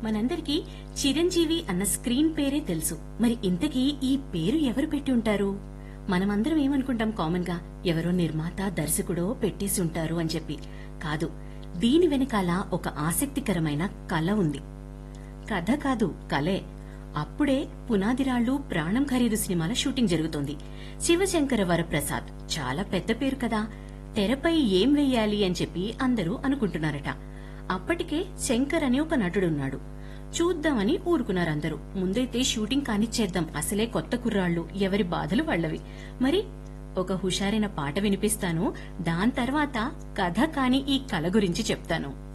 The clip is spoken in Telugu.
మనందరికీ చిరంజీవి అన్న స్క్రీన్ పేరే తెలుసు మరి ఇంతకీ ఈ పేరు ఎవరు పెట్టి ఉంటారు మనమందరం ఏమనుకుంటాం కామన్ గా ఎవరో నిర్మాత దర్శకుడో పెట్టేసి ఉంటారు అని చెప్పి కాదు దీని వెనకాల ఒక ఆసక్తికరమైన కళ ఉంది కథ కాదు కలే అప్పుడే పునాదిరాళ్లు ప్రాణం ఖరీదు సినిమాల షూటింగ్ జరుగుతోంది శివశంకర వరప్రసాద్ చాలా పెద్ద పేరు కదా తెరపై ఏం వెయ్యాలి అని చెప్పి అందరూ అనుకుంటున్నారట అప్పటికే శంకర్ అని ఒక నటుడున్నాడు చూద్దామని ఊరుకున్నారందరూ ముందైతే షూటింగ్ కానిచ్చేద్దాం అసలే కొత్త కుర్రాళ్లు ఎవరి బాధలు వాళ్ళవి మరి ఒక హుషారైన పాట వినిపిస్తాను దాని తర్వాత కథ కాని ఈ కళ గురించి చెప్తాను